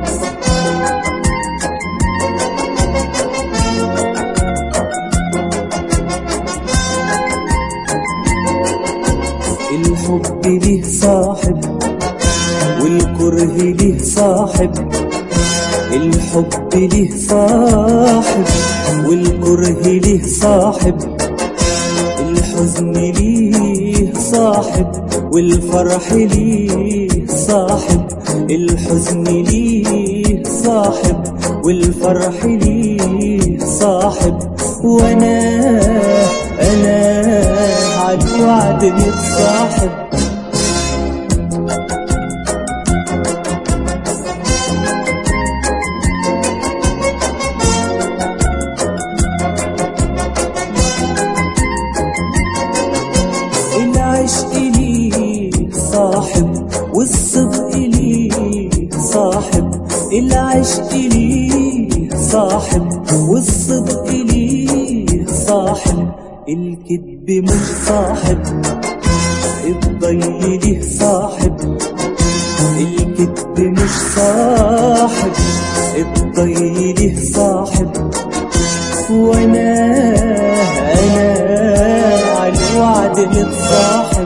الحب ليه صاحب والكره ليه صاحب الحب ليه صاحب والكره ليه صاحب الحزن ليه صاحب والفرح ليه صاحب الحزن ليه صاحب والفرح ليه صاحب وانا انا عالوعد متصاحب العشق ليه صاحب والصدق ليه صاحب العشق ليه صاحب والصدق ليه صاحب الكذب مش صاحب الضي ليه صاحب الكذب مش صاحب الضي ليه صاحب وانا انا عالوعد متصاحب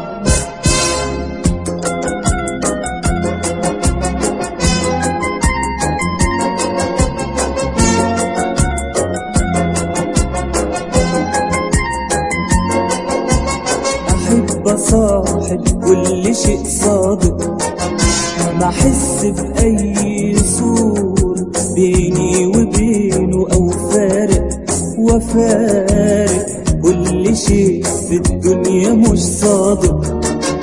احب اصاحب كل شيء صادق ما احس باي سور بيني وبينه او فارق وفارق كل شيء في الدنيا مش صادق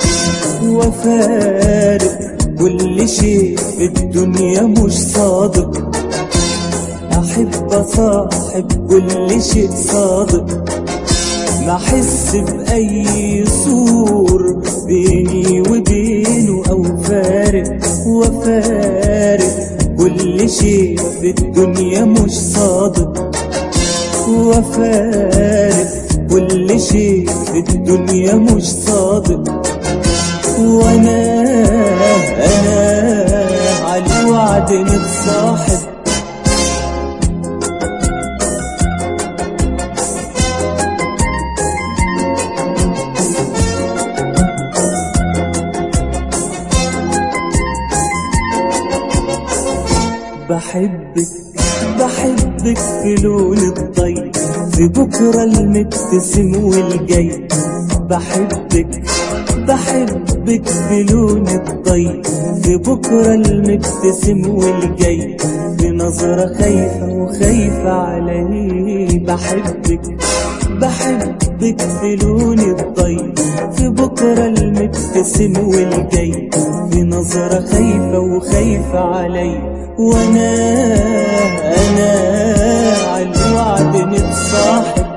وفارق كل شيء في الدنيا مش صادق احب اصاحب كل شيء صادق ما احس باي سور بيني وبينه او فارق وفارق كل شيء في الدنيا مش صادق وفارق كل شيء في الدنيا مش صادق وانا انا عالوعد متصاحب بحبك بحبك في لون الضي في بكرة المبتسم والجاي بحبك بحبك في لون الضي في بكرة المبتسم والجاي في نظرة خايفة وخايفة علي بحبك بحبك في لون الضي في بكرة المبتسم والجاي في نظرة خايفة وخايفة علي وانا انا عالوعد متصاحب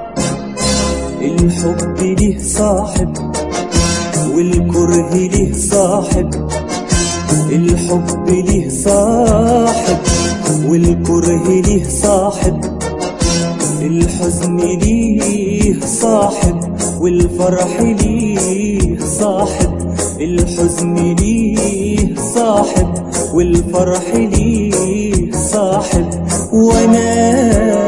الحب ليه صاحب والكره ليه صاحب الحب ليه صاحب والكره ليه صاحب الحزن ليه صاحب والفرح ليه صاحب الحزن ليه صاحب والفرح ليه صاحب وانا